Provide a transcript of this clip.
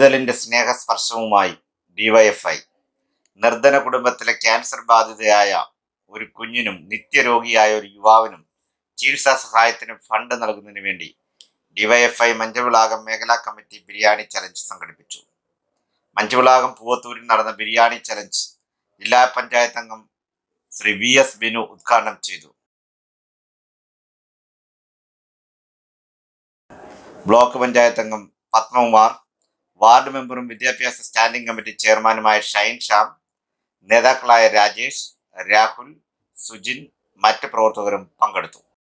കരുതലിന്റെ സ്നേഹസ്പർശവുമായി DYFI നിർധന കുടുംബത്തിലെ cancer ബാധിതയായ ഒരു കുഞ്ഞിനും നിത്യരോഗിയായ ഒരു യുവാവിനും ചികിത്സാ സഹായത്തിന് ഫണ്ട് നൽകുന്നതിന് വേണ്ടി ഡിവൈഎഫ്ഐ മഞ്ചവിളാകം മേഖലാ കമ്മിറ്റി ബിരിയാണി ചലഞ്ച് സംഘടിപ്പിച്ചു മഞ്ചവിളാകം പൂവത്തൂരിൽ നടന്ന ബിരിയാണി ചലഞ്ച് ജില്ലാ പഞ്ചായത്ത് അംഗം ശ്രീ വി എസ് ബിനു ഉദ്ഘാടനം ചെയ്തു ബ്ലോക്ക് പഞ്ചായത്ത് അംഗം പത്മകുമാർ വാർഡ് മെമ്പറും വിദ്യാഭ്യാസ സ്റ്റാൻഡിംഗ് കമ്മിറ്റി ചെയർമാനുമായ ഷൈൻ ഷാം നേതാക്കളായ രാജേഷ് രാഹുൽ സുജിൻ മറ്റ് പ്രവർത്തകരും പങ്കെടുത്തു